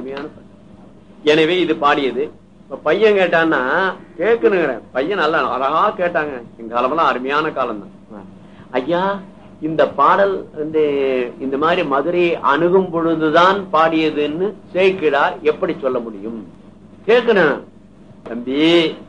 அருமையான பாட்டு எனவே இது பாடியது இப்ப பையன் கேட்டான்னா கேட்கணுங்கிறேன் பையன் நல்லா அழகா கேட்டாங்க எங்க காலமெல்லாம் அருமையான காலம் தான் ஐயா இந்த பாடல் வந்து இந்த மாதிரி மதுரையை அணுகும் பொழுதுதான் பாடியதுன்னு சேக்கிடார் எப்படி சொல்ல முடியும் கேட்கணும் தம்பி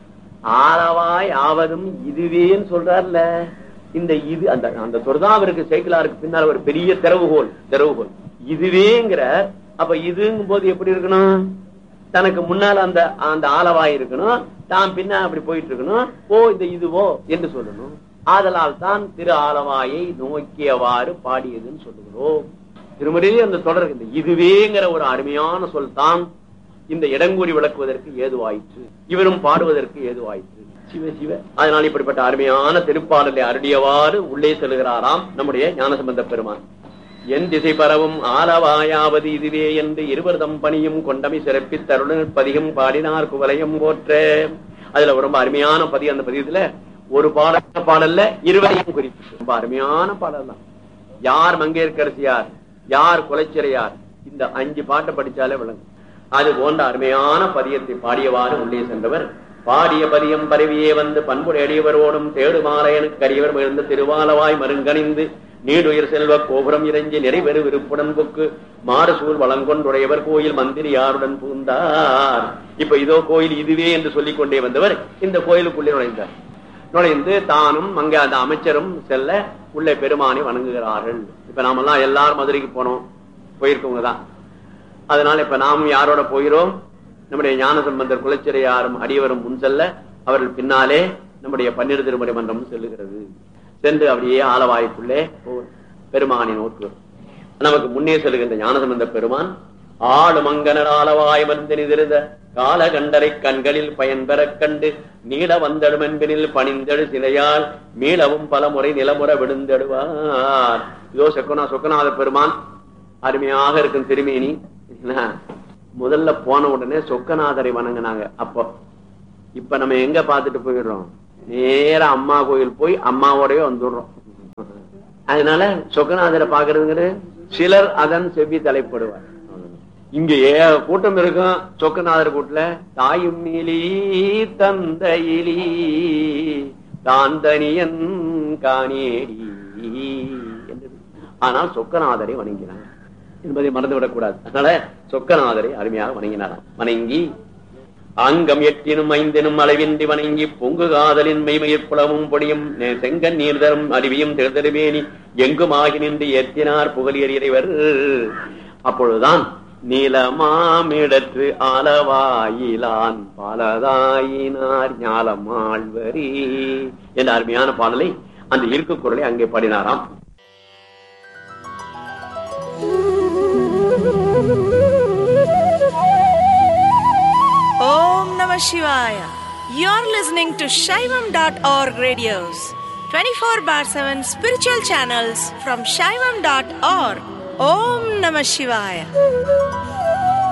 ஆளவாய் ஆவதும் இதுவேன்னு சொல்றாருல இந்த இது அந்த அந்த சொர்தாவிற்கு சேக்கிலாருக்கு பின்னால் ஒரு பெரிய திறவுகோல் திறவுகோல் இதுவேங்கிற அப்ப இதுங்கும் போது எப்படி இருக்கணும் தனக்கு முன்னால் அந்த அந்த ஆலவாய் இருக்கணும் தான் பின்ன அப்படி போயிட்டு இருக்கணும் ஓ இந்த இதுவோ என்று சொல்லணும் ஆதலால் தான் திரு ஆலவாயை நோக்கியவாறு பாடியதுன்னு சொல்லுகிறோம் திருமறையிலே அந்த தொடர் இந்த இதுவேங்கிற ஒரு அருமையான சொல் தான் இந்த இடங்கூறி விளக்குவதற்கு ஏதுவாயிற்று இவரும் பாடுவதற்கு ஏதுவாயிற்று சிவ சிவ அதனால் இப்படிப்பட்ட அருமையான திருப்பாடலை அருளியவாறு உள்ளே செல்கிறாராம் நம்முடைய ஞானசம்பந்த பெருமான் என் திசை பரவும் ஆலவாயாவது இதுவே என்று இருவர்தம் பணியும் கொண்டமை சிறப்பி தருண பதிகம் பாடினார் குவலையும் போற்ற அதுல ரொம்ப அருமையான பதி அந்த பதியத்துல ஒரு பாடல் பாடல்ல இருவரையும் குறிப்பு ரொம்ப அருமையான பாடல் தான் யார் மங்கையர்கரசியார் யார் குலைச்சிறையார் இந்த அஞ்சு பாட்டை படிச்சாலே விளங்கும் அது போன்ற அருமையான பதியத்தை பாடியவாறு உள்ளே சென்றவர் பாடிய பதியம் பரவியே வந்து பண்புடைய அடியவரோடும் தேடுமாலையனுக்கு அரியவர் மிகுந்த திருவாலவாய் மருங்கணிந்து நீடுயிர் செல்வ கோபுரம் இறைஞ்சி நிறைவேறு விருப்புடன் புக்கு மாறுசூழ் வளங்கொண்டுடையவர் கோயில் மந்திரி யாருடன் பூந்தார் இப்ப இதோ கோயில் இதுவே என்று சொல்லிக் கொண்டே வந்தவர் இந்த கோயிலுக்குள்ளே நுழைந்தார் நுழைந்து தானும் அங்க அந்த அமைச்சரும் செல்ல உள்ளே பெருமானை வணங்குகிறார்கள் இப்ப நாமெல்லாம் எல்லாரும் மதுரைக்கு போனோம் போயிருக்கவங்க தான் அதனால இப்ப நாமும் யாரோட போகிறோம் நம்முடைய ஞானசம்பந்தர் குலச்சிறையாரும் அடியவரும் முன் செல்ல அவர்கள் பின்னாலே நம்முடைய பன்னிரு திருமுறை மன்றம் செல்லுகிறது சென்று அப்படியே ஆலவாய்க்குள்ளே பெருமானை நோக்குவர் நமக்கு முன்னே செல்கின்ற ஞானசம்பந்த பெருமான் ஆடு மங்கனர் ஆலவாய் வந்து திருத கால கண்டரை கண்களில் பயன் பெறக் கண்டு நீள வந்தடும் என்பனில் பணிந்தடு சிலையால் மீளவும் பல முறை நிலமுறை விழுந்தடுவார் இதோ சொக்கனா சொக்கநாத பெருமான் அருமையாக இருக்கும் திருமேனி முதல்ல போன உடனே சொக்கநாதரை வணங்கினாங்க அப்போ இப்ப நம்ம எங்க பாத்துட்டு போயிடுறோம் நேர அம்மா கோயில் போய் அம்மாவோடய வந்துடுறோம் அதனால சொக்கநாதரை பாக்குறதுங்கிறது சிலர் அதன் செவ்வி தலைப்படுவார் இங்க ஏ கூட்டம் இருக்கும் சொக்கநாதர் கூட்டுல தாயும் நீலி தந்தையிலி தான் தனியன் காணேடி ஆனால் சொக்கநாதரை வணங்கினார் என்பதை மறந்துவிடக் கூடாது அதனால சொக்கநாதரை அருமையாக வணங்கினாராம் வணங்கி அங்கம் எட்டினும் ஐந்தினும் அளவின்றி வணங்கி பொங்கு காதலின் மெய்மயிர் புலமும் பொடியும் செங்கன் நீர்தரும் அருவியும் தேர்தலுவேணி எங்கும் ஆகி நின்று ஏற்றினார் புகழியர் இறைவர் அப்பொழுதுதான் நீலமாமிடற்று ஆலவாயிலான் பலதாயினார் ஞாலமாழ்வரி என்ற அருமையான பாடலை அந்த இருக்கு குரலை அங்கே பாடினாராம் Om Namah Shivaya. You're listening to Shaivam.org radios, 24 bar 7 spiritual channels from Shaivam.org. Om Namah Shivaya.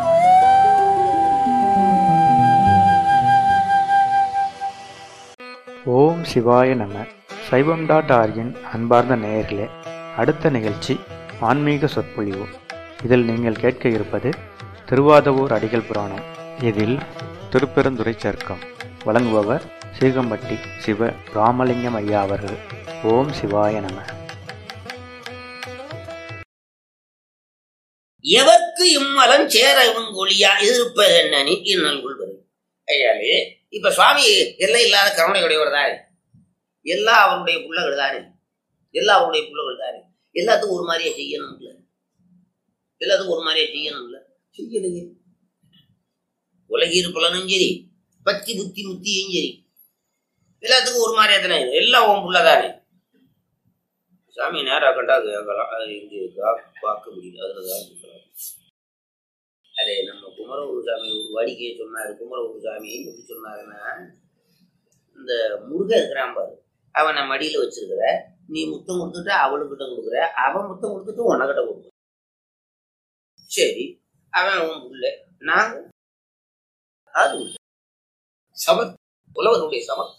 ஓம் சிவாய நம சைவம் டாட் ஆர்கின் அன்பார்ந்த நேயர்களே அடுத்த நிகழ்ச்சி ஆன்மீக சொற்பொழிவு இதில் நீங்கள் கேட்க இருப்பது திருவாதவூர் அடிகள் புராணம் இதில் திருப்பெருந்துறை சர்க்கம் வழங்குபவர் சீகம்பட்டி சிவ ராமலிங்கம் ஐயா அவர்கள் ஓம் சிவாய நம எவர்க்கு இம்மலம் சேர இவங்கொழியா இருப்பது என்னனி இன்னல் கொள்வது ஐயாலே இப்ப சுவாமி எல்லை இல்லாத கருணை உடையவர் தானே எல்லா அவருடைய புள்ளகள் தானே எல்லா அவருடைய புள்ளகள் தானே எல்லாத்துக்கும் ஒரு மாதிரியா செய்யணும்ல எல்லாத்துக்கும் ஒரு மாதிரியா செய்யணும்ல செய்யலையே உலகீர் புலனும் சரி பத்தி புத்தி முத்தியும் சரி எல்லாத்துக்கும் ஒரு மாதிரியா தானே எல்லாம் உன் புள்ளதானே சாமி நேரா கண்டா கேட்கலாம் அது இங்கே பார்க்க முடியல அதுலதான் இருக்கிறார் அதே நம்ம குமரகுரு சாமி ஒரு வாடிக்கையை சொன்னாரு குமரகுரு சாமி எப்படி சொன்னாருன்னா இந்த முருகன் இருக்கிறான் பாரு அவனை மடியில வச்சிருக்கிற நீ முத்தம் கொடுத்துட்டு அவளுக்கிட்ட கொடுக்குற அவன் முத்தம் கொடுத்துட்டு உனக்கிட்ட கொடுக்குற சரி அவன் உன் புள்ள நாங்க அது உள்ள. சமத் உலகனுடைய சமத்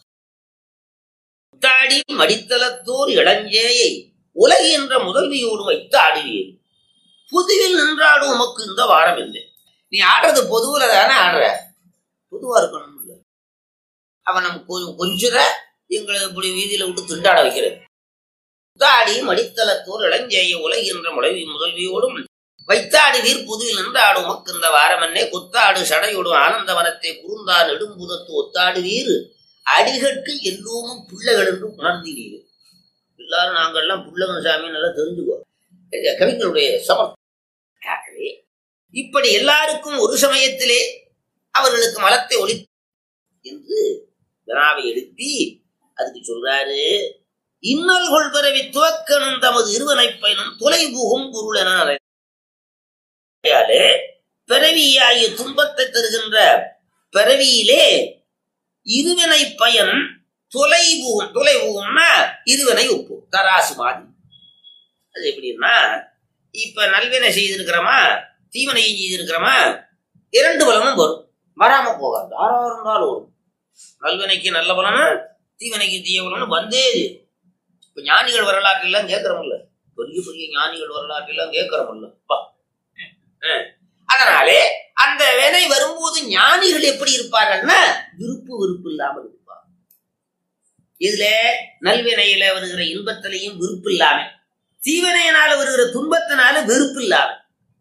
தாடி மடித்தளத்தோர் இளஞ்சேயை உலகின்ற முதல்வியோடு வைத்து ஆடுவீர் புதுவில் நின்றாடும் உமக்கு இந்த வாரம் இல்லை நீ ஆடுறது பொதுவுல தானே ஆடுற பொதுவா இருக்கணும் இல்ல அவன் நம்ம கொஞ்சம் கொஞ்சுற எங்களை இப்படி வீதியில விட்டு திண்டாட வைக்கிறது தாடி மடித்தளத்தோர் இளஞ்செய்ய உலகின்ற முளைவி முதல்வியோடும் வைத்தாடு வீர் புதுவில் நின்று ஆடும் உமக்கின்ற வாரமன்னே கொத்தாடு சடையோடும் ஆனந்தவனத்தை குறுந்தா நெடும்புதத்து ஒத்தாடு வீர் அடிகட்டு எல்லோரும் பிள்ளைகள் என்று உணர்ந்தீர் எல்லாரும் நாங்கள்லாம் புள்ளகன் சாமி நல்லா தெரிஞ்சுக்கோ இது கவிஞருடைய சமம் ஆகவே இப்படி எல்லாருக்கும் ஒரு சமயத்திலே அவர்களுக்கு மலத்தை ஒளி என்று வினாவை எழுப்பி அதுக்கு சொல்றாரு இன்னல் கொள் பிறவி துவக்கணும் தமது இருவனை பயனும் தொலை புகும் பொருள் என அழைத்தாலே பிறவியாகிய துன்பத்தை தருகின்ற பிறவியிலே இருவினை பயன் தொலைபுகும் தொலைபுகும்னா இருவினை ஒப்பு தராசு மாதிரி அது எப்படின்னா இப்ப நல்வினை செய்திருக்கிறோமா தீவினையும் செய்திருக்கிறோமா இரண்டு பலனும் வரும் வராம போகாது யாரா இருந்தாலும் வரும் நல்வினைக்கு நல்ல பலனும் தீவினைக்கு தீய பலனும் வந்தே தீரும். இப்ப ஞானிகள் வரலாற்று எல்லாம் கேட்கிறோம்ல பெரிய பெரிய ஞானிகள் வரலாற்று எல்லாம் கேட்கிறோம்ல பா. அஹ். அதனாலே அந்த வினை வரும்போது ஞானிகள் எப்படி இருப்பார்கள்னா விருப்பு விருப்பு இல்லாமல் இருப்பார் இதுல நல்வினையில வருகிற இன்பத்திலையும் விருப்பு இல்லாம தீவினையினால வருகிற துன்பத்தினால வெறுப்பு இல்லாம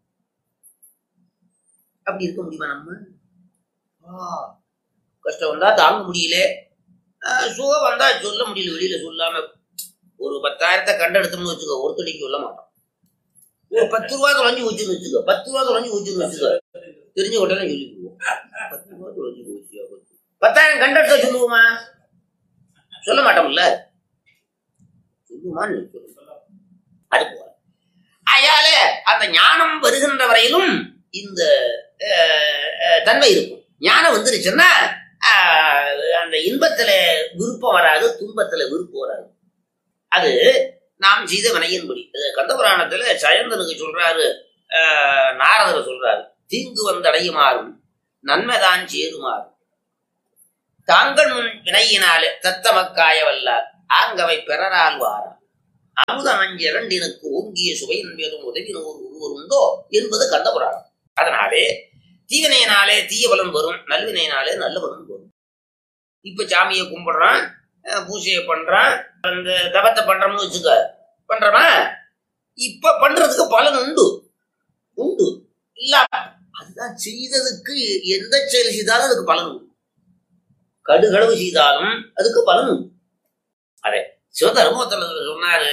அப்படி இருக்க முடியுமா நம்ம ஆ, கஷ்டம் வந்தா தாங்க முடியல ஆ, சுகம் வந்தா சொல்ல முடியல வெளியில சொல்லாம ஒரு பத்தாயிரத்தை கண்டெடுத்தோம்னு வச்சுக்கோ ஒருத்தடிக்கு சொல்ல மாட்டோம் ஒரு பத்து ரூபா தொலைஞ்சு வச்சுன்னு வச்சுக்கோ பத்து ரூபா தொலைஞ்சு வச்சுன்னு வச்சுக்கோ தெரிஞ்ச உடனே சொல்லிக்குவோம் பத்து ரூபா தொலைஞ்சு போச்சு பத்தாயிரம் கண்டெடுத்த சொல்லுவோமா சொல்ல மாட்டோம்ல சொல்லுமான்னு சொல்லுங்க அது போல அயால அந்த ஞானம் வருகின்ற வரையிலும் இந்த அஹ், அஹ், தன்மை இருக்கும் ஞானம் வந்துருச்சுன்னா அஹ், அந்த இன்பத்துல விருப்பம் வராது துன்பத்துல விருப்பம் வராது அது நாம் செய்த வினையின்படி இது கந்தபுராணத்துல சயந்தனுக்கு சொல்றாரு அஹ், நாரதர் சொல்றாரு தீங்கு வந்தடையுமாறும் நன்மைதான் சேருமாறும் தாங்கள் முன் வினையினாலே தத்தமக்காய வல்லார் ஆங்கவை பிறரால் வாரா அமுதம் இரண்டினுக்கு ஓங்கிய சுவையின் மேலும் உதவினோர் ஒருவர் உண்டோ என்பது கந்தபுராணம் அதனாலே தீவினையினாலே தீய பலன் வரும் நல்வினையினாலே நல்ல பலன் வரும் இப்ப சாமியை கும்பிடுறான் அஹ் பூஜையை பண்றான் அந்த தபத்தை பண்றோம்னு வச்சுக்க பண்றோமா இப்ப பண்றதுக்கு பலன் உண்டு உண்டு இல்ல அதுதான் செய்ததுக்கு எந்த செயல் செய்தாலும் அதுக்கு பலன் உண்டு கடுகளவு செய்தாலும் அதுக்கு பலன் உண்டு அதே சிவதர்மத்தில் சொன்னாரு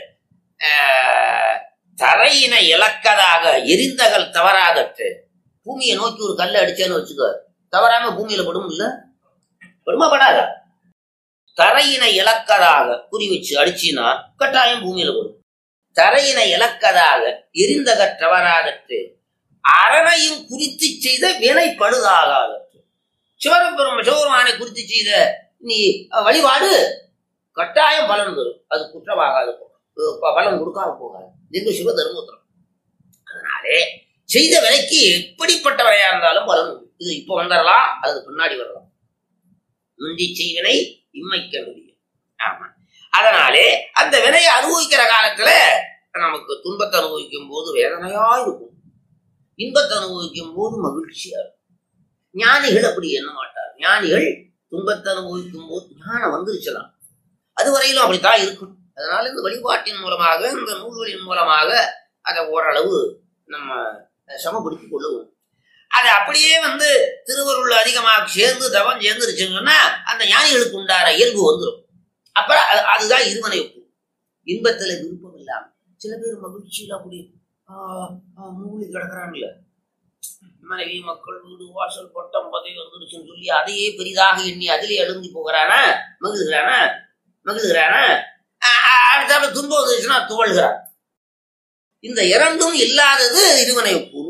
ஆஹ், தரையினை இழக்கதாக எரிந்தகல் தவறாகற்று பூமியை நோக்கி ஒரு கல்லை அடிச்சேன்னு வச்சுக்கோ தவறாம பூமியில படும் இல்ல படுமா படாதா தரையினை இழக்கதாக குறி வச்சு அடிச்சினா கட்டாயம் பூமியில படும் தரையினை இழக்கதாக எரிந்தகற் தவறாகற்று அரணையும் குறித்து செய்த வினை படுதாகாதற்று சிவரம்பெரும் சிவபெருமானை குறித்து செய்த நீ வழிபாடு கட்டாயம் பலன் தரும் அது குற்றமாகாது போ- ப- பலன் கொடுக்காம போகாது இது சிவ தர்மோத்திரம் அதனாலே செய்த விலைக்கு எப்படிப்பட்ட விலையா இருந்தாலும் பலன் உண்டு. இது இப்ப வந்துடலாம் அது பின்னாடி வரலாம் முந்தி செய்வினை இம்மைக்க முடியும் ஆமா அதனாலே அந்த வினையை அனுபவிக்கிற காலத்துல நமக்கு துன்பத்தை அனுபவிக்கும் போது வேதனையா இருக்கும் இன்பத்தை அனுபவிக்கும் போது மகிழ்ச்சியா இருக்கும் ஞானிகள் அப்படி எண்ண மாட்டார் ஞானிகள் துன்பத்தை அனுபவிக்கும் போது ஞானம் வந்துருச்சலாம் அது வரையிலும் அப்படித்தான் இருக்கும் அதனால இந்த வழிபாட்டின் மூலமாக இந்த நூல்களின் மூலமாக அதை ஓரளவு நம்ம சமப்படுத்திக் கொள்ளுவோம் அது அப்படியே வந்து திருவருள் அதிகமாக சேர்ந்து தவம் சேர்ந்துருச்சுன்னு சொன்னா அந்த ஞானிகளுக்கு உண்டான இயல்பு வந்துடும் அப்ப அது- அதுதான் இருமனை ஒப்பு இன்பத்துல விருப்பம் இல்லாம சில பேர் மகிழ்ச்சியில அப்படி ஆஹ், ஆஹ், மூழ்கி கிடக்குறாங்கல்ல மனைவி மக்கள் வீடு வாசல் பட்டம் பதவி வந்துருச்சுன்னு சொல்லி அதையே பெரிதாக எண்ணி அதிலே எழுந்தி போகிறானா மகிழ்கிறானா மகிழ்கிறானா அடுத்த துன்பம் வந்துச்சுன்னா துவழ்கிறான் இந்த இரண்டும் இல்லாதது இருவனை ஒப்பு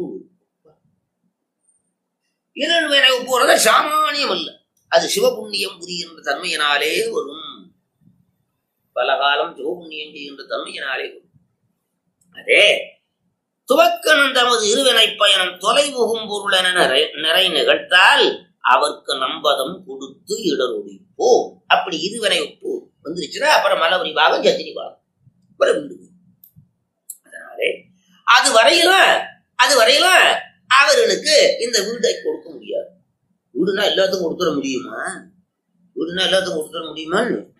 இருவனை ஒப்புறது சாமானியம் அல்ல அது சிவபுண்ணியம் புரிகின்ற தன்மையினாலே வரும் பல காலம் சிவபுண்ணியம் செய்கின்ற தன்மையினாலே வரும் அதே துவக்கணும் தமது இருவினை பயணம் தொலைமுகும் பொருள் என நிறை நிறை நிகழ்த்தால் அவர்க்கு நம்பதம் கொடுத்து இடரொழிப்போம் அப்படி இருவினை ஒப்பு வந்துருச்சுன்னா அப்புறம் மலவரி பாகம் ஜத்தினி பாகம் அப்புறம் வீடு அதனாலே அது வரையிலும் அது வரையிலும் அவர்களுக்கு அடியவனுக்கு இந்த வீடை கொடுக்க முடியாது வீடுனா எல்லாத்துக்கும் கொடுத்துட முடியுமா வீடுனா எல்லாத்துக்கும் கொடுத்துட முடியுமா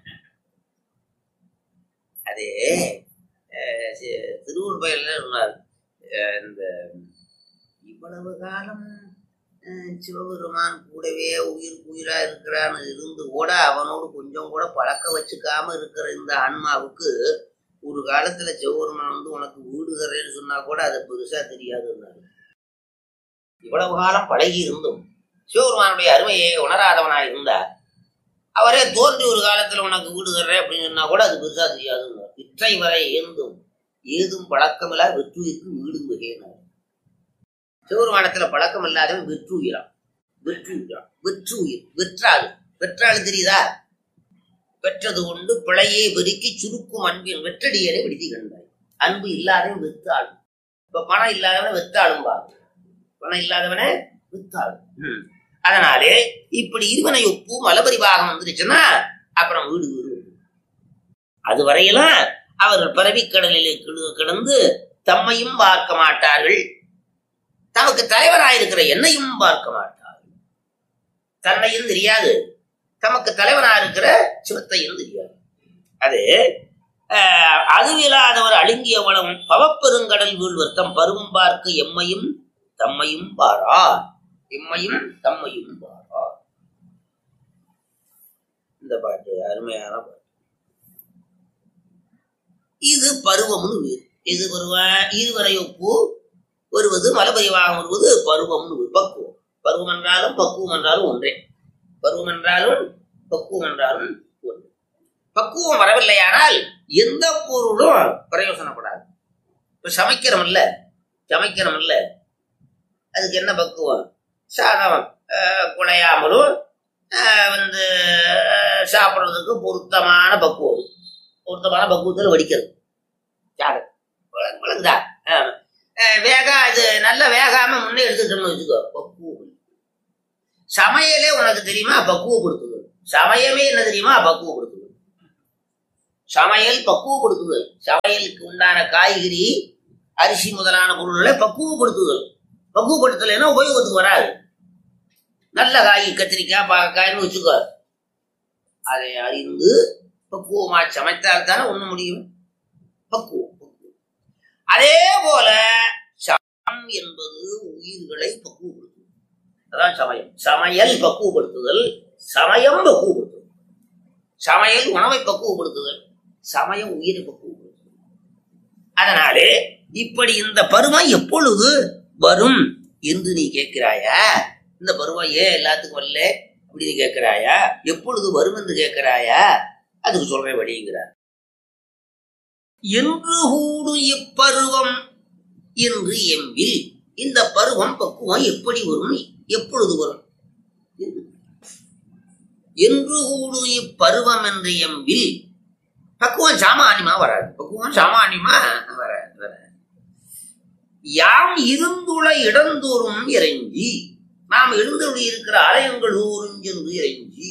அதே அஹ், சி- திருவூர் பயில சொன்னார் அஹ், இந்த இவ்வளவு காலம் அஹ், சிவபெருமான் கூடவே உயிர் உயிரா இருக்கிறான்னு இருந்து கூட அவனோடு கொஞ்சம் கூட பழக்க வச்சுக்காம இருக்கிற இந்த ஆன்மாவுக்கு ஒரு காலத்துல சிவபெருமான் வந்து உனக்கு வீடு தரேன்னு சொன்னா கூட அது பெருசா தெரியாதுன்னாரு இவ்வளவு காலம் பழகி இருந்தும் சிவபெருமானுடைய அருமையை உணராதவனா இருந்தா அவரே தோன்றி ஒரு காலத்துல உனக்கு வீடு தர்றேன் அப்படின்னு சொன்னா கூட அது பெருசா தெரியாதுன்னு இற்றை வரை ஏந்தும் ஏதும் பழக்கமில்லா வெற்றுயிருக்கு வீடு மிகையினார் சிவபெருமானத்துல பழக்கம் இல்லாதவன் வெற்றுயிரான் வெற்றுயிரான் வெற்றுயிர் வெற்றாள் வெற்றாள் தெரியுதா பெற்றது கொண்டு பிழையே பெருக்கி சுருக்கும் அன்பின் வெற்றடியரை விடுதி கண்டாய் அன்பு இல்லாதவன் வெத்தாள் இப்ப பணம் இல்லாதவனை வெத்தாளும் பாரு பணம் இல்லாதவனை வித்தாள் அதனாலே இப்படி இருவனை ஒப்பு மலபரிவாகம் வந்துருச்சுன்னா அப்புறம் வீடு வீடு அது வரையெல்லாம் அவர்கள் பிறவிக் கடலிலே கிடு- கிடந்து தம்மையும் பார்க்க மாட்டார்கள் தமக்கு தலைவராயிருக்கிற என்னையும் பார்க்க மாட்டார்கள் தன்னையும் தெரியாது தமக்கு தலைவனா இருக்கிற சிவத்தையும் தெரியாது அது ஆஹ், அதுவில்லாதவர் அழுங்கியவளும் பவப்பெருங்கடல் வீழ்வர் தம் பருவம் பார்க்க எம்மையும் தம்மையும் பாரா எம்மையும் தம்மையும் பாரா இந்த பாட்டு அருமையான பாட்டு இது பருவம்னு வேறு இது பருவம் இருவரை ஒப்பு வருவது மலபரிவாகம் வருவது பருவம்னு வேறு. பக்குவம் பருவம் என்றாலும் பக்குவம் என்றாலும் ஒன்றே பருவம் என்றாலும் பக்குவம் என்றாலும் ஒன்று பக்குவம் வரவில்லையானால் எந்த பொருளும் பிரயோசனப்படாது இப்ப சமைக்கிறோம் இல்ல சமைக்கிறோம் இல்ல அதுக்கு என்ன பக்குவம் சாதம் ஆஹ், குழையாமலும் ஆஹ், வந்து ஆஹ், சாப்பிடுறதுக்கு பொருத்தமான பக்குவம் பொருத்தமான பக்குவத்தில் வடிக்கிறது சாதம் விளங்கு- விளங்குதா ஆமா. ஆஹ், வேகா இது நல்ல வேகாம முன்னே எடுத்துட்டோம்னு வச்சுக்கோ பக்குவம் சமையலே உனக்கு தெரியுமா பக்குவப்படுத்துது சமயமே என்ன தெரியுமா பக்குவப்படுத்துது சமையல் பக்குவப்படுத்துதல் சமையலுக்கு உண்டான காய்கறி அரிசி முதலான பொருள்களை பக்குவப்படுத்துதல் பக்குவப்படுத்தலைன்னா உபயோகத்துக்கு வராது நல்ல காய் கத்திரிக்காய் பாகக்காய்னு வச்சுக்கோ அதை அறிந்து பக்குவமா சமைத்தால் தானே உண்ண முடியும் பக்குவம் பக்குவம். அதே போல சமம் என்பது உயிர்களை பக்குவப்படுத்தும் அதான் சமயம் சமையல் பக்குவப்படுத்துதல் சமயம் பக்குவப்படுத்துதல் சமையல் உணவை பக்குவப்படுத்துதல் சமயம் உயிரை பக்குவப்படுத்துதல் அதனாலே இப்படி இந்த பருவம் எப்பொழுது வரும் என்று நீ கேட்கிறாயா இந்த பருவம் ஏன் எல்லாத்துக்கும் வரல அப்படின்னு கேட்கிறாயா எப்பொழுது வரும் என்று கேட்கிறாயா அதுக்கு சொல்றேன் வழிங்கிறார் என்று கூடு இப்பருவம் என்று எம்பில் இந்த பருவம் பக்குவம் எப்படி வரும் எப்பொழுது வரும் என்று. என்று கூடு இப்பருவம் என்று எம்பில் பக்குவம் சாமானியமா வராது பக்குவம் சாமானியமா வராது வராது யாம் இருந்துள்ள இடந்தோறும் இறைஞ்சி நாம் எழுந்தொழி இருக்கிற ஆலயங்கள் தோறும் சென்று இறைஞ்சி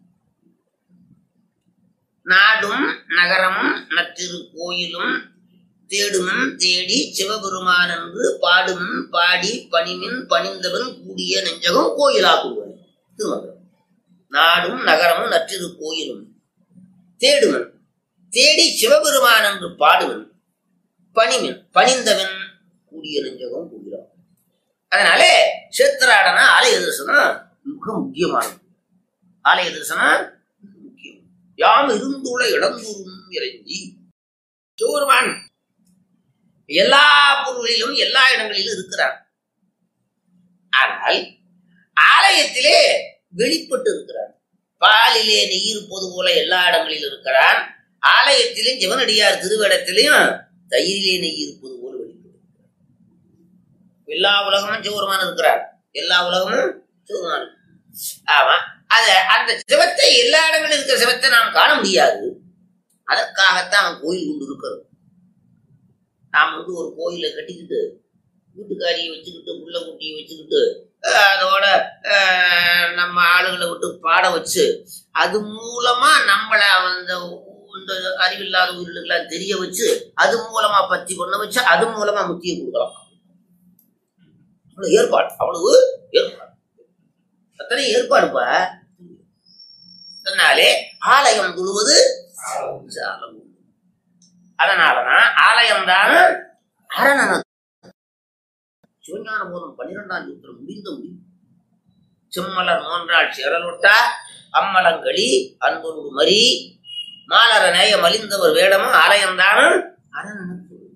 நாடும் நகரமும் நற்றிரு கோயிலும் தேடுமன் தேடி சிவபெருமான் என்று பாடுமன் பாடி பணிமின் பணிந்தவன் கூடிய நெஞ்சகம் கோயிலாக்குவன் திருமணம் நாடும் நகரமும் நற்றிரு கோயிலும் தேடுமன் தேடி சிவபெருமான் என்று பாடுவன் பணிமின் பணிந்தவன் கூடிய நெஞ்சகம் கூடிறான் அதனாலே சேத்திராடனா ஆலய தரிசனம் மிக முக்கியமானது ஆலய தரிசனம் மிக முக்கியம் யாம் இருந்துள்ள இடந்தூரும் இறைஞ்சி சிவபெருமான் எல்லா பொருளிலும் எல்லா இடங்களிலும் இருக்கிறார் ஆனால் ஆலயத்திலே வெளிப்பட்டு இருக்கிறார் பாலிலே நெய் இருப்பது போல எல்லா இடங்களிலும் இருக்கிறான் ஆலயத்திலும் சிவனடியார் திருவிடத்திலையும் தயிரிலே நெய் இருப்பது போல வெளிப்பட்டு இருக்கிறார். எல்லா உலகமும் சிவபெருமான் இருக்கிறார் எல்லா உலகமும் சிவபெருமான் ஆமா அத அந்த சிவத்தை எல்லா இடங்களிலும் இருக்கிற சிவத்தை நாம் காண முடியாது அதற்காகத்தான் அவன் கோயில் கொண்டு இருக்கிறது நாம் வந்து ஒரு கோயிலை கட்டிக்கிட்டு வீட்டுக்காரியை வச்சுக்கிட்டு புள்ள குட்டியை வச்சுக்கிட்டு அஹ், அதோட அஹ், நம்ம ஆளுகளை விட்டு பாட வச்சு அது மூலமா நம்மள அந்த இந்த அறிவில்லாத உயிர்களுக்கெல்லாம் தெரிய வச்சு அது மூலமா பத்தி பண்ண வச்சு அது மூலமா முத்தியை கொடுக்கலாம் அவ்வளவு ஏற்பாடு அவ்வளவு ஏற்பாடு அத்தனை ஏற்பாடுப்பா அதனாலே ஆலயம் தொழுவது சாலம் அதனாலதான் ஆலயம் தான் அரணன சிவஞான போதம் பன்னிரெண்டாம் சூத்திரம் முடிந்த முடியும் செம்மலர் மூன்றாள் சேரலொட்டா அம்மலங்களி அன்பொரு மரி மாலர நேய மலிந்தவர் வேடமும் ஆலயம்தானும் அரணன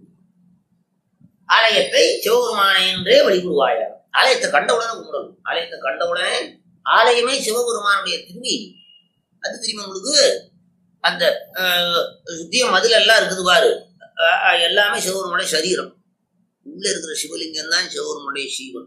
ஆலயத்தை சிவபெருமானை என்றே வழிபடுவாயா ஆலயத்தை கண்டவுடனே கும்பிடணும் ஆலயத்தை கண்டவுடனே ஆலயமே சிவபெருமானுடைய திரும்பி அது தெரியுமா உங்களுக்கு அந்த அஹ், சுத்திய மதில் எல்லாம் இருக்குது பாரு அஹ், அஹ், எல்லாமே சிவபெருமானுடைய சரீரம் உள்ள இருக்கிற சிவலிங்கம் தான் சிவபெருமானுடைய சீவன்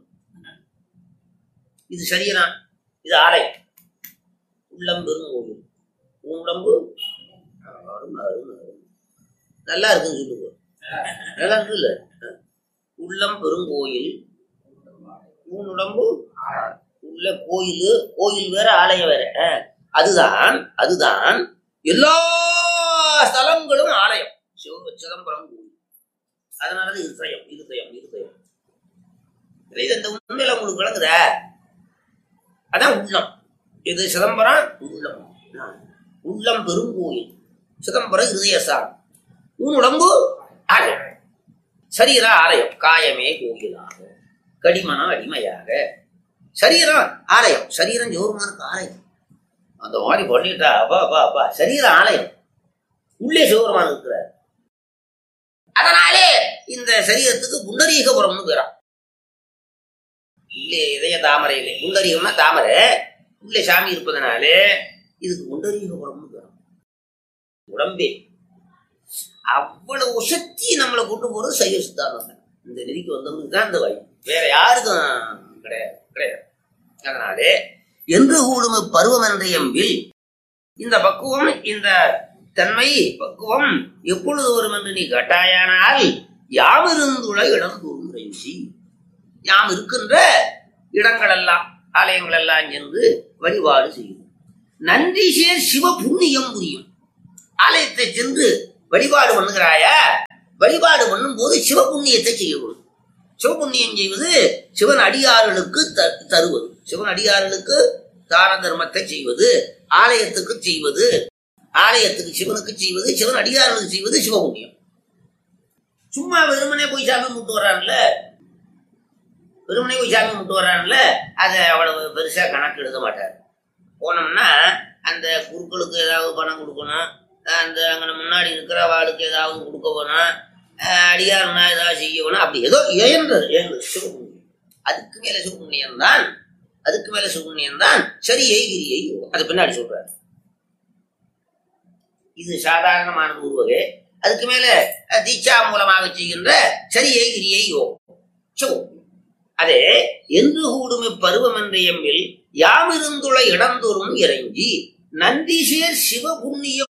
இது சரீரம் இது ஆலயம் உள்ளம் பெரும் கோவில் உடம்பு அருமை, அருமை, அருமை. நல்லா இருக்குன்னு சொல்லுங்க நல்லா இருக்குல்ல உள்ளம் பெருங்கோயில் உடம்பு உள்ள கோயில் கோயில் வேற ஆலயம் வேற அஹ், அதுதான் அதுதான் எல்லா ஸ்தலங்களும் ஆலயம் சிவ சிதம்பரம் கோயில் அதனாலதான் இருதயம் இருதயம் இருதயம் இது இந்த உண்மையில உங்களுக்கு விளங்குதா அதான் உள்ளம் இது சிதம்பரம் உள்ளம் ஆ. உள்ளம் பெருங்கோயில் சிதம்பரம் இருதயசாரம் உன் உடம்பு ஆலயம் சரீர ஆலயம் காயமே கோயிலாக கடிமனம் அடிமையாக சரீரம் ஆலயம் சரீரம் ஜோருமானுக்கு ஆலயம் அந்த மாதிரி பண்ணிட்டா அப்பா அப்பா அப்பா சரீர ஆலயம் உள்ளே சிவபெருமான் இருக்கிறார் அதனாலே இந்த சரீரத்துக்கு புண்டரீகபுரம்னு பேரா உள்ளே இதய தாமரையிலே புண்டரீகம்னா தாமரை உள்ளே சாமி இருப்பதனாலே இதுக்கு புண்டரீகபுரம்னு பேரா உடம்பே அவ்வளவு சக்தி நம்மளை கொண்டு போறது சைவ சித்தாந்தம் தான். இந்த நெறிக்கு வந்தவனுக்கு தான் இந்த வாய் வேற யாருக்கும் கிடையாது கிடையாது அதனாலே என்று கூடும் பருவம் என்ற எம்பில் இந்த பக்குவம் இந்த தன்மை பக்குவம் எப்பொழுது வரும் என்று நீ கேட்டாயானால் யாம் இருந்துள்ள இடம் தூரும் ரைசி யாம் இருக்கின்ற இடங்கள் எல்லாம் ஆலயங்கள் எல்லாம் சென்று வழிபாடு செய்யும் நன்றி சேர் சிவ புண்ணியம் புரியும் ஆலயத்தை சென்று வழிபாடு பண்ணுகிறாயா வழிபாடு பண்ணும் போது சிவ புண்ணியத்தை செய்யணும் சிவபுண்ணியம் செய்வது சிவன் அடியார்களுக்கு த- தருவது சிவன் அடியார்களுக்கு தான தர்மத்தை செய்வது ஆலயத்துக்கு செய்வது ஆலயத்துக்கு சிவனுக்கு செய்வது சிவன் அடியார்களுக்கு செய்வது சிவபுண்ணியம் சும்மா வெறுமனே போய் சாமி முட்டு வர்றான்ல வெறுமனே போய் சாமி முட்டு வர்றான்ல அதை அவ்வளவு பெருசா கணக்கு எழுத மாட்டார் போனோம்னா அந்த குருக்களுக்கு ஏதாவது பணம் கொடுக்கணும் அந்த அங்கே முன்னாடி இருக்கிற வாளுக்கு ஏதாவது கொடுக்க வேணும் அஹ் அடியார்னா ஏதாவது செய்ய வேணும் அப்படி ஏதோ இயன்றது இயன்றது சிவபுண்ணியம் அதுக்கு மேல சிவபுண்ணியம் தான் அதுக்கு மேல சிவபுண்ணியம் தான் சரியை கிரியை அது பின்னாடி சொல்றாரு இது சாதாரணமானது ஒரு வகை அதுக்கு மேல அஹ், தீட்சா மூலமாக செய்கின்ற சரியை கிரியை யோகம் சிவபுண்ணியம் அதே என்று கூடும் இப்பருவம் என்ற எம்மில் யாமிருந்துள்ள இடந்தோறும் இறங்கி நந்தி சேர் சிவபுண்ணியம்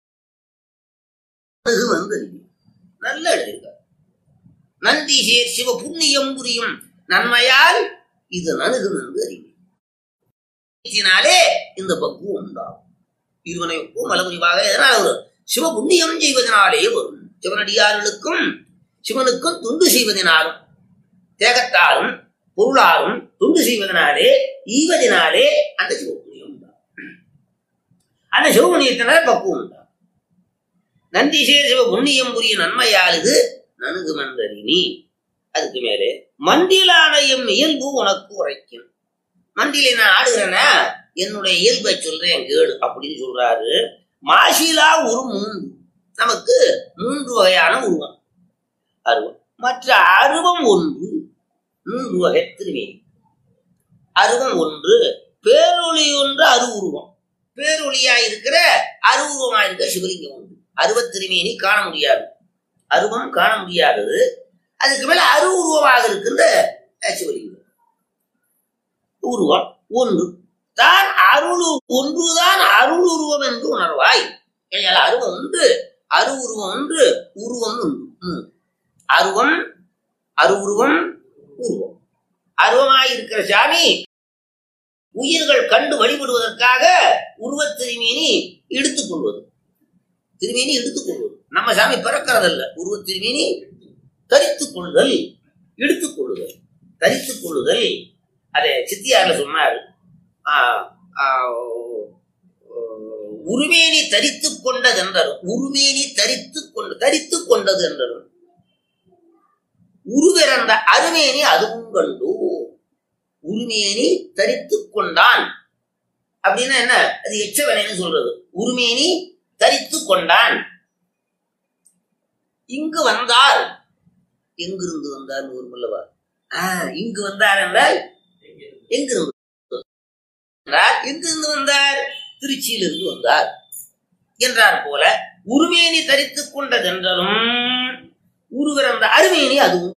வந்து நல்ல எழுதியிருக்கார் நந்தி சேர் சிவ புண்ணியம் புரியும் நன்மையால் இது நணுகு நன்கு அறிவினாலே இந்த பக்குவம் உண்டாகும் இருவனைக்கும் மலபுரிவாக எதனால் வரும் சிவ புண்ணியம் செய்வதனாலே வரும் சிவனடியார்களுக்கும் சிவனுக்கும் துண்டு செய்வதனாலும் தேகத்தாலும் பொருளாலும் துண்டு செய்வதனாலே ஈவதினாலே அந்த சிவபுண்ணியம் உண்டாகும் அந்த சிவபுண்ணியத்தினால பக்குவம் உண்டாகும் நந்தி சேர் சிவ புண்ணியம் புரிய நன்மையால் இது நன்கு மன்றறினி அதுக்கு மேலே மண்டிலான எம் இயல்பு உனக்கு உரைக்கும் மண்டிலே நான் ஆடுகிறேன்னா என்னுடைய இயல்பை சொல்றேன் கேடு அப்படின்னு சொல்றாரு மாசிலா ஒரு மூன்று நமக்கு மூன்று வகையான உருவம் அருவம் மற்ற அருவம் ஒன்று மூன்று வகை திருமேனி அருவம் ஒன்று பேரொளி ஒன்று அருவுருவம் பேரொளியா இருக்கிற அருவுருவமா இருக்கிற சிவலிங்கம் உண்டு அருவத் திருமேனி காண முடியாது அருவம் காண முடியாதது அதுக்கு மேல அரு உருவமாக இருக்கின்ற அஹ், சிவலிங்கம் உருவம் ஒன்று தான் அருள் ஒன்றுதான் அருள் உருவம் என்று உணர்வாய் ஏனென்றால் அருவம் ஒன்று அரு உருவம் ஒன்று உருவம் ஒன்று ம். அருவம் அரு உருவம் உருவம் அருவமாயிருக்கிற சாமி உயிர்கள் கண்டு வழிபடுவதற்காக உருவத் திருமேனி எடுத்துக் கொள்வது திருமேனி எடுத்துக் கொள்வது நம்ம சாமி பிறக்கிறதல்ல உருவத் திருமேனி தரித்துக் கொள்ளுதல் எடுத்துக் கொள்ளுதல் தரித்துக் கொள்ளுதல் அதை சித்தியார்ல சொன்னாரு ஆஹ், ஆஹ், உருமேனி தரித்துக் கொண்டது என்றாரும் உருமேனி தரித்துக் கொண்டு தரித்துக் கொண்டது என்றாரும் உருவிறந்த அருமேனி அதுவும் கண்டு உருமேனி தரித்துக் கொண்டான் அப்படின்னா என்ன அது எச்சவனைன்னு சொல்றது உருமேனி தரித்துக் கொண்டான் இங்கு வந்தார் எங்கிருந்து வந்தார் ஒரு மல்லவா ஆஹ் இங்கு வந்தார் என்றால் எங்கிருந்து வந்தார் எங்கிருந்து வந்தார் திருச்சியிலிருந்து வந்தார் என்றார் போல உருமேனி தரித்துக் கொண்டதென்றலும் உருவிறந்த அருமேனி அதுவும்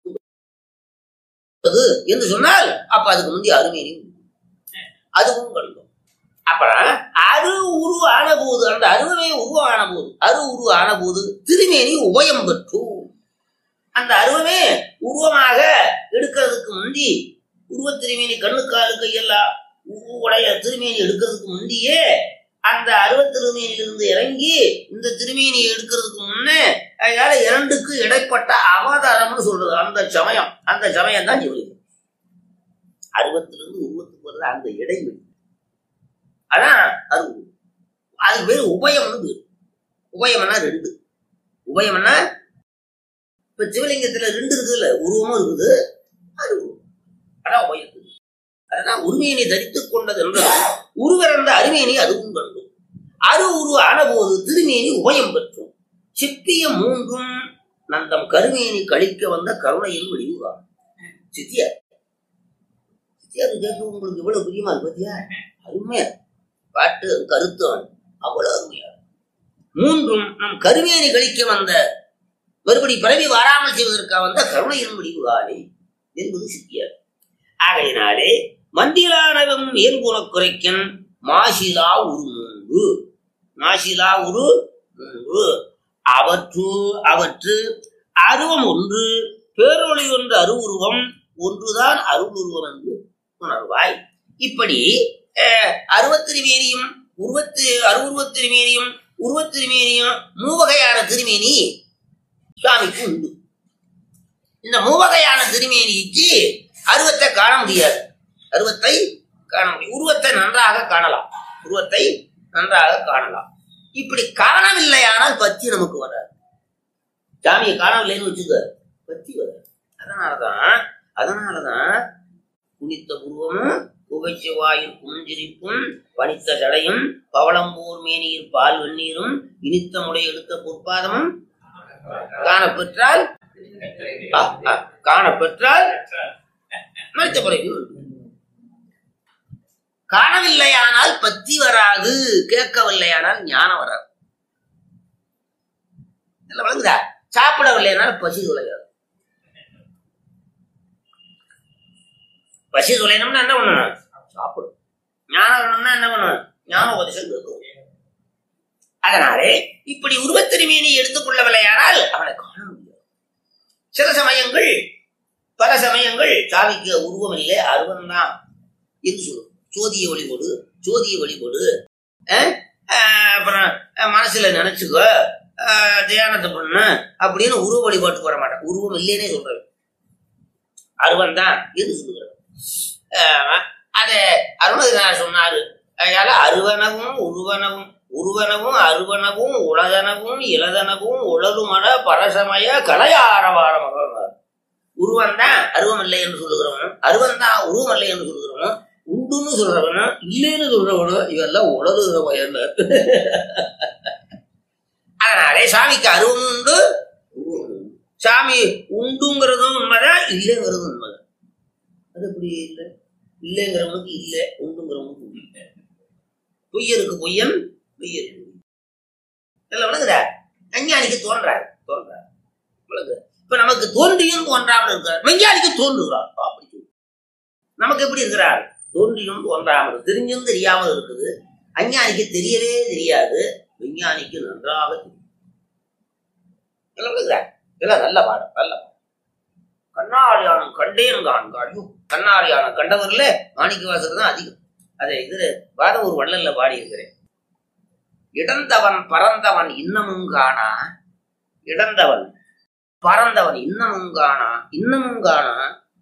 அது என்று சொன்னால் அப்ப அதுக்கு முந்தைய அருமேனி அதுவும் கண்டோம் அப்புறம் அரு உரு ஆன போது அந்த அருவமே உருவான போது அரு உரு ஆன போது திருமேனி உபயம் பெற்று அந்த அருவமே உருவமாக எடுக்கிறதுக்கு முந்தி உருவ திருமேனி கண்ணு காலு கையெல்லாம் உ- உடைய திருமேனி எடுக்கிறதுக்கு முந்தியே அந்த அருவ திருமேனியிலிருந்து இறங்கி இந்த திருமேனியை எடுக்கிறதுக்கு முன்னே அதனால இரண்டுக்கு இடைப்பட்ட அவதாரம்னு சொல்றது அந்த சமயம் அந்த சமயம் தான் ஜீவலி அருவத்திலிருந்து உருவத்துக்கு வர்ற அந்த இடைவெளி அதான் அது அதுக்கு பேரு உபயம்னு பேரு உபயம்னா ரெண்டு உபயம்னா இப்ப சிவலிங்கத்துல ரெண்டு இருக்குதுல்ல உருவமும் இருக்குது அது உருவம். அதான் உபயம் அதான் உரிமையினை தரித்துக் கொண்டது என்றால் உருவிறந்த அருமேனி அதுவும் கண்டு அரு உரு ஆனபோது திருமேனி உபயம் பெற்றும் சிப்பிய மூன்றும் நந்தம் கருமேனி கழிக்க வந்த கருணையில் விடிவுதான் சித்தியார் சித்தியார் கேட்க உங்களுக்கு இவ்வளவு பிரியமா இருக்கு பாத்தியா அருமையா இருக்கு. பாட்டு கருத்தம் அவ்வளவு அருமையா இருக்கு. மூன்றும் நம் கருமேனி கழிக்க வந்த மறுபடி பிறவி வராமல் செய்வதற்காக வந்த கருணையின் முடிவுகாலே என்பது சித்தியார் ஆகையினாலே மந்திலானவம் இயல்புணக் குறைக்கன் மாசிலா உரு மூன்று மாசிலா உரு மூன்று அவற்று அவற்று அருவம் ஒன்று பேரொளி ஒன்று அருவுருவம் ஒன்றுதான் அருளுருவம் என்று உணர்வாய் இப்படி அஹ், அருவத்திருமேனியும் உருவத்து அருவுருவத் திருமேனியும் உருவத் திருமேனியும் மூவகையான திருமேனி சுவாமிக்கு உண்டு இந்த மூவகையான திருமேனிக்கு அருவத்தை காண முடியாது அருவத்தை காண முடியும் உருவத்தை நன்றாக காணலாம் உருவத்தை நன்றாக காணலாம் இப்படி காணவில்லையானால் பத்தி நமக்கு வராது சாமியை காணவில்லைன்னு வச்சுக்க பத்தி வராது அதனாலதான் அதனாலதான் குனித்த உருவமும் புகைச்சுவாயில் புஞ்சிரிப்பும் பனித்த ஜடையும் பவளம்பூர் மேனியில் பால் வெந்நீரும் இனித்த முறை எடுத்த பொற்பாதமும் காணப்பெற்றால் ஆ, ஆ, காணப்பெற்றால் மறித்த பிறகு காணவில்லையானால் பத்தி வராது கேட்கவில்லையானால் ஞானம் வராது இல்ல வழங்குதா சாப்பிடவில்லையானால் பசி துளையாது பசி துளையணும்னா என்ன பண்ணணும் சாப்பிடும் ஞானம் வேணும்னா என்ன பண்ணணும் ஞான உபதேசம் கேட்கும் அதனாலே இப்படி உருவத்திருமேனி எடுத்துக்கொள்ளவில்லையானால் அவனை காண முடியாது சில சமயங்கள் பல சமயங்கள் சாமிக்கு உருவம் இல்லை அருவம் தான் என்று சொல்லும் ஜோதிய வழிபடு ஜோதிய வழிபடு அஹ், அஹ், அப்புறம் அஹ், மனசுல நினைச்சுக்கோ அஹ், தியானத்தை பண்ணு அப்படின்னு உருவ வழிபாட்டுக்கு வர மாட்டேன் உருவம் இல்லைன்னே சொல்றேன் அருவம் தான் என்று சொல்லுகிறேன் அஹ், அதை அருணகிரிநாதர் சொன்னாரு அதனால அருவனவும் உருவனவும் உருவனவும் அருவனவும் உலகனவும் இளதனவும் உழலுமட பரசமய கலையாரவாரம் உருவம் தான் அருவம் இல்லை என்று சொல்லுகிறவனும் அருவம் தான் உருவம் இல்லை என்று சொல்லுகிறவனும் உண்டுன்னு சொல்றவனும் இல்லைன்னு சொல்றவனும் இவெல்லாம் உலகுகிற பயன் அதனாலே சாமிக்கு அருவமும் உண்டு உருவமும் உண்டு. சாமி உண்டுங்கிறதும் உண்மைதான் இல்லைங்கிறதும் உண்மைதான் அது எப்படி இல்லை இல்லைங்கிறவனுக்கு இல்லை உண்டுங்கிறவனுக்கு உண்டு பொய்யருக்கு பொய்யன் பொய்யருக்கு பொய். எல்லாம் விளங்குதா அஞ்ஞானிக்கு தோன்றாரு தோன்றாரு விளங்குதா இப்ப நமக்கு தோன்றியும் தோன்றாமல் இருக்கிறார் விஞ்ஞானிக்கு தோன்றுகிறார் அப்படி சொல்லு. நமக்கு எப்படி இருக்கிறார் தோன்றியும் தோன்றாமல் தெரிஞ்சும் தெரியாமல் இருக்குது அஞ்ஞானிக்கு தெரியவே தெரியாது விஞ்ஞானிக்கு நன்றாக தெரியும் எல்லாம் விளங்குதா? இதெல்லாம் நல்ல பாடம் நல்ல பாடம் கண்ணாடியானம் கண்டேன் காண்காயும் கண்ணாடியானம் கண்டவர்ல மாணிக்கவாசர் தான் அதிகம் அதை இதுல வாத ஒரு வள்ளல்ல பாடி இருக்கிறேன் இடந்தவன் பறந்தவன் இன்னமும் காணா இடந்தவன் பறந்தவன் இன்னமும் காணா இன்னமும் காணா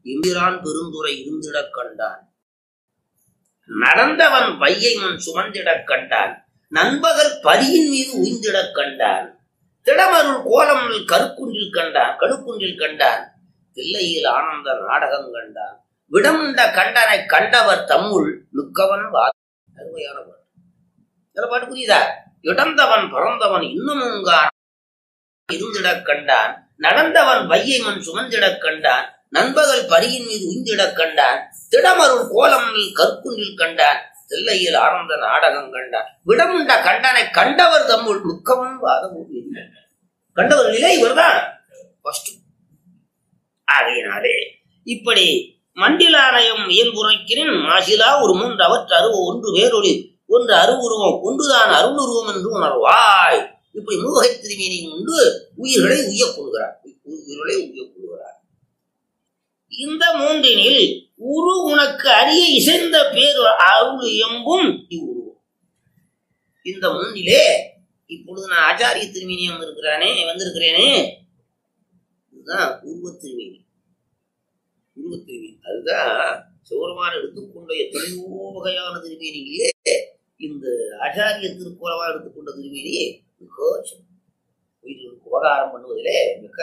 எம்பிரான் பெருந்துரை இருந்திடக் கண்டான் நடந்தவன் வையை முன் சுமந்திடக் கண்டான் நண்பகல் பரியின் மீது உய்ந்திடக் கண்டான் திடமருள் கோலம் கருக்குன்றில் கண்டான் கடுக்குன்றில் கண்டான் தில்லையில் ஆனந்த நாடகம் கண்டான் விடமுண்ட கண்டனை கண்டவர் தம்முள் மிக்கவன் வா அருமையான பாட்டு இந்த பாட்டு புரியுதா இடந்தவன் பிறந்தவன் இன்னமும் காண இருந்திடக் கண்டான் நடந்தவன் வையை மண் சுமந்திடக் கண்டான் நண்பகல் பரியின் மீது உய்ந்திடக் கண்டான் திடமருள் கோலமில் கற்குன்றில் கண்டான் தில்லையில் ஆனந்த நாடகம் கண்டான் விடமுண்ட கண்டனை கண்டவர் தம்முள் மிக்கவன் வாதம் கண்டவர்களிலே இவர்தான் ஃபர்ஸ்ட் ஆகையினாலே இப்படி மண்டிலாலயம் இயல்புரைக்கிறேன் மாசிலா ஒரு மூன்று அவற்று அருவ ஒன்று வேறொளி ஒன்று அருவுருவம் ஒன்றுதான் அருளுருவம் என்று உணர்வாய் இப்படி மூவகை திருமேனி உண்டு உயிர்களை உய்யக் கொள்கிறார் உயிர்களை உய்யக் கொள்கிறார் இந்த மூன்றினில் உரு உனக்கு அரிய இசைந்த பேர் அருள் எம்பும் இவ்வுருவம் இந்த மூன்றிலே இப்பொழுது நான் ஆச்சாரிய திருமேனி வந்திருக்கிறானே வந்திருக்கிறேனே இதுதான் உருவ திருமேனி உருவ திருமேனி அதுதான் சிவருமான் எடுத்துக்கொண்ட எத்தனையோ வகையான திருமேனிகளே இந்த ஆச்சாரிய திருக்குறவா எடுத்துக்கொண்ட திருமேனி மிக உயிர்களுக்கு உபகாரம் பண்ணுவதிலே மிக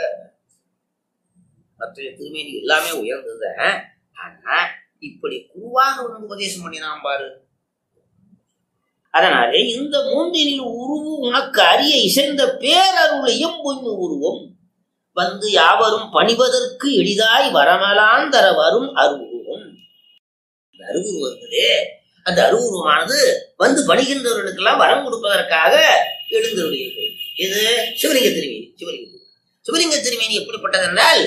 மற்ற திருமேனி எல்லாமே உயர்ந்தது ஆனா இப்படி குருவாக வந்து உபதேசம் பண்ணினான் பாரு அதனாலே இந்த மூன்றினில் உருவு உனக்கு அரிய இசைந்த பேரருளையும் பொய்மை உருவம் வந்து யாவரும் பணிவதற்கு எளிதாய் வரமலான் தர வரும் அருவுருவம் இந்த அருவுருவங்களே அந்த அருவுருவமானது வந்து பணிகின்றவர்களுக்கெல்லாம் வரம் கொடுப்பதற்காக எழுந்தருளியது இது சிவலிங்க திருமேனி சிவலிங்க திருமேனி. சிவலிங்க திருமேனி எப்படிப்பட்டது என்றால்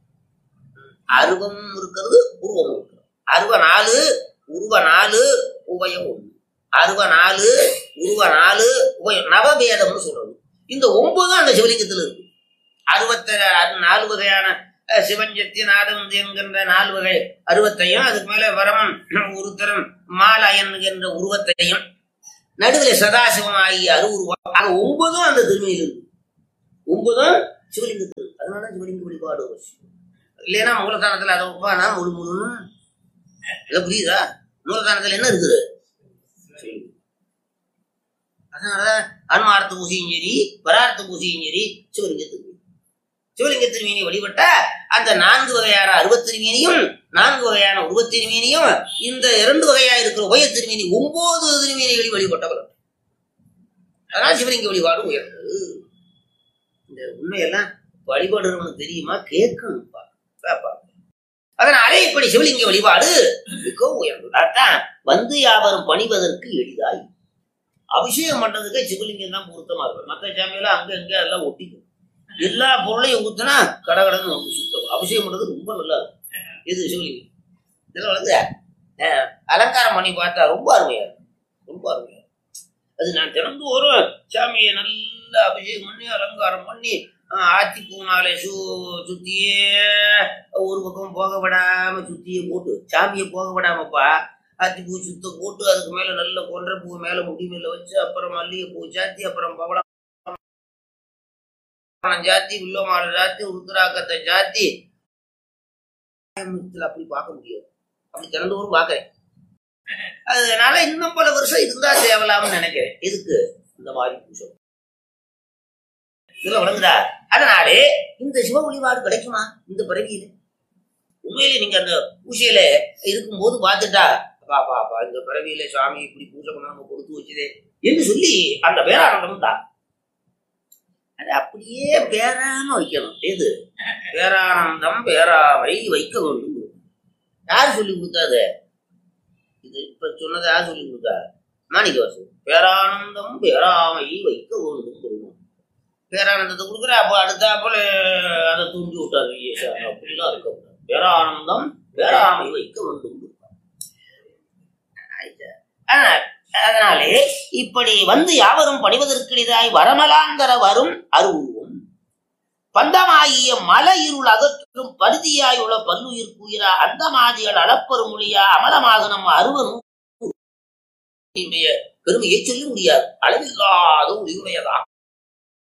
அருவம் இருக்கிறது உருவம் இருக்கிறது அருவ நாலு உருவ நாலு உபயம் ஒன்று அருவ நாலு உருவ நாலு உபயம் நவபேதம்னு சொல்றது இந்த ஒன்பது அந்த சிவலிங்கத்தில் இருக்கு அறுபத்த அது நாலு வகையான அஹ், சிவஞ்சக்தி நாதம் என்கின்ற நாலு வகை அருவத்தையும் அதுக்கு மேல வரமன் உருத்தரம் மாலயன் என்ற உருவத்தையும் நடுவில் சதாசிவம் ஆகிய அருவுருவம் ஆக ஒன்பதும் அந்த திருமையில் இருக்கு ஒன்பதும் சிவலிங்கத்தில் இருக்கு அதனால சிவலிங்க வழிபாடு அவசியம் இல்லைன்னா மூலதானத்துல அதை வைப்பானா முழு முழுன்னு இதை புரியுதா மூலதானத்துல என்ன இருக்குது சிவலிங்கம். அதனால அன்மார்த்த பூசையும் சரி பரார்த்த பூசையும் சரி சிவலிங்க திருமணி சிவலிங்க திருமேனியை வழிபட்ட அந்த நான்கு வகையான அருவத்திருமேனியும் நான்கு வகையான உருவத்திருமேனியும் இந்த இரண்டு வகையா இருக்கிற உபய திருமேனி ஒன்பது திருமேனிகளை வழிபட்டவர் அதனால சிவலிங்க வழிபாடு உயர்ந்தது இந்த உண்மையெல்லாம் வழிபாடுறவனுக்கு தெரியுமா கேட்கணும்ப்பா பாப்பா. அதனாலே இப்படி சிவலிங்க வழிபாடு மிக உயர்ந்தது அதான் வந்து யாவரும் பணிவதற்கு எளிதாய் அபிஷேகம் பண்றதுக்கு சிவலிங்கம் தான் பொருத்தமா இருக்கும் மற்ற சாமியெல்லாம் அங்க இங்க எல்லாம் ஒட்டிக்கும் எல்லா பொருளையும் ஊத்துனா கடகடன்னு வந்து சுத்தம் அபிஷேகம் பண்றது ரொம்ப நல்லா இருக்கும் இது சிவலிங்கம் இதெல்லாம் வந்து அஹ், அலங்காரம் பண்ணி பார்த்தா ரொம்ப அருமையா இருக்கும் ரொம்ப அருமையா இருக்கும் அது நான் தினந்தோறும் சாமியை நல்லா அபிஷேகம் பண்ணி அலங்காரம் பண்ணி அஹ், ஆத்தி பூனாலே சு சுத்தியே ஒரு பக்கம் போக விடாம சுத்தியே போட்டு சாமியை போக விடாமப்பா ஆத்தி பூ சுத்த போட்டு அதுக்கு மேல நல்ல கொன்ற பூ மேல முடி மேல வச்சு அப்புறம் மல்லிகை பூ சாத்தி அப்புறம் பவளம் ஜாத்தி வில்லமாலை ஜாத்தி உருத்ராக்கத்தை ஜாத்தி அப்படி பார்க்க முடியாது அப்படி திறந்தோறும் பார்க்கறேன் அதனால இன்னும் பல வருஷம் இருந்தா தேவலாம்னு நினைக்கிறேன் எதுக்கு இந்த மாதிரி பூஜை இதுல வழங்குதா அதனாலே இந்த சிவ வழிபாடு கிடைக்குமா இந்த பிறவியில உண்மையிலே நீங்க அந்த பூஜையில இருக்கும்போது பார்த்துட்டா பா பாப்பா இந்த பிறவியில சுவாமி இப்படி பூஜை பண்ணாம கொடுத்து வச்சுதே என்று சொல்லி அந்த பேரானந்தம் தான் அது அப்படியே பேராம வைக்கணும் எது பேரானந்தம் பேராமை வைக்க வேண்டும் யார் சொல்லி கொடுத்தாது இது இப்ப சொன்னதை யார் சொல்லி கொடுத்தா மாணிக்கவாசு பேரானந்தம் பேராமை வைக்க வேண்டும் சொல்லுவோம் பேரானந்தத்தை கொடுக்குற அப்போ அடுத்தாப்புல அதை தூண்டி விட்டாரு ஐயேசா அப்படிலாம் இருக்கக்கூடாது பேரானந்தம் பேராமை வைக்க வேண்டும் ஆயிட்டா. அதனால் அதனாலே இப்படி வந்து யாவரும் பணிவதற்கிடையாய் வரமலாந்தர வரும் அருவுருவம் பந்தமாகிய மல இருள் அகற்றும் பருதியாய் உள்ள பல்லுயிர் குயிரா அந்த மாதிகள் அளப்பெரும் மொழியா அமலமாக நம்ம அருவனும் பெருமையை சொல்ல முடியாது அளவில்லாத ஒளியுடையதா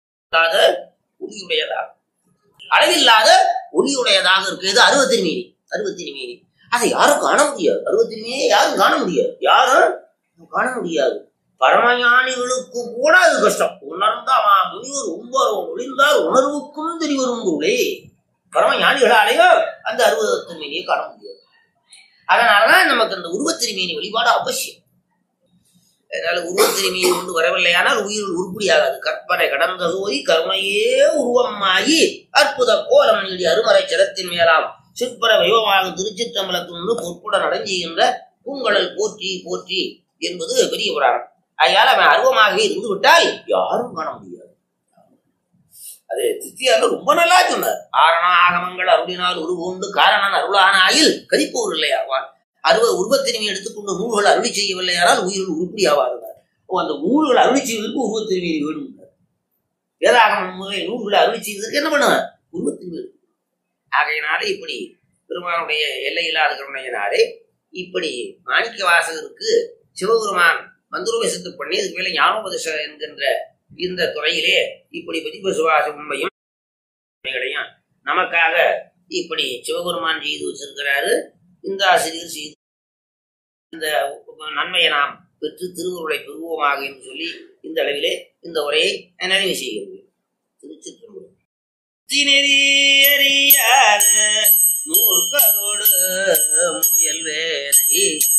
இல்லாத ஒளியுடையதாக அளவில்லாத ஒளியுடையதாக இருக்கிறது அருவ திருமேனி அருவத்திருமேனி அதை யாரும் காண முடியாது அருவத்திருமேனியை யாரும் காண முடியாது யாரும் காண முடியாது பரமஞானிகளுக்கு கூட அது கஷ்டம் உணர்ந்தாமா முனிவர் உண்பாரோ ஒளிந்தார் உணர்வுக்கும் தெரிவரும் பொருளே பரமஞானிகளாலேயோ அந்த அருவத்திருமேனியை காண முடியாது அதனாலதான் நமக்கு அந்த உருவத்திருமேனி வழிபாடு அவசியம் அதனால உருவத்திருமேனி கொண்டு வரவில்லையானால் உயிரில் உருப்படியாகாது கற்பனை கடந்தது போய் கருணையே உருவமாகி அற்புத கோலம் நீடி அருமறை சிரத்தின் மேலாம் சிற்பர வைவமாக திருச்சிற்றம்பலத்துண்டு பொற்புடன் அடைஞ்சுகின்ற பூங்கடல் போற்றி போற்றி என்பது பெரிய புராணம் அதனால அவன் அருவமாக இருந்து விட்டால் யாரும் காண முடியாது அது சித்தியார்ல ரொம்ப நல்லா சொன்னார் ஆரண ஆகமங்கள் அருளினால் உருவுண்டு காரணன் அருளான ஆயில் கதிப்போர் இல்லை ஆவார் அருவ உருவத்திருமி எடுத்துக்கொண்டு நூல்கள் அருளி செய்யவில்லையானால் உயிரில் உருப்படி ஆவார்கள் ஓ, அந்த நூல்கள் அருளி செய்வதற்கு உருவத்திருமி வேணும் வேதாகமம் முதலிய நூல்களை அருளி செய்வதற்கு என்ன பண்ணுவார் உருவத்திருமி வேணும். ஆகையினாலே இப்படி பெருமானுடைய எல்லை இல்லாத கருணையினாலே இப்படி மாணிக்க வாசகருக்கு சிவபெருமான் மந்திரோபசத்து பண்ணி அதுக்கு மேல ஞானோபதேச என்கின்ற இந்த துறையிலே இப்படி பதிப்பு சுவாச உண்மையும் உண்மைகளையும் நமக்காக இப்படி சிவபெருமான் செய்து வச்சிருக்கிறாரு இந்த ஆசிரியர் செய்து இந்த நன்மையை நாம் பெற்று திருவுருளை பெறுவோமாக என்று சொல்லி இந்த அளவிலே இந்த உரையை நிறைவு செய்கிறது திருச்சிற்றம்பலம் திணறியறியாத மூர்க்கரோடு முயல் வேலை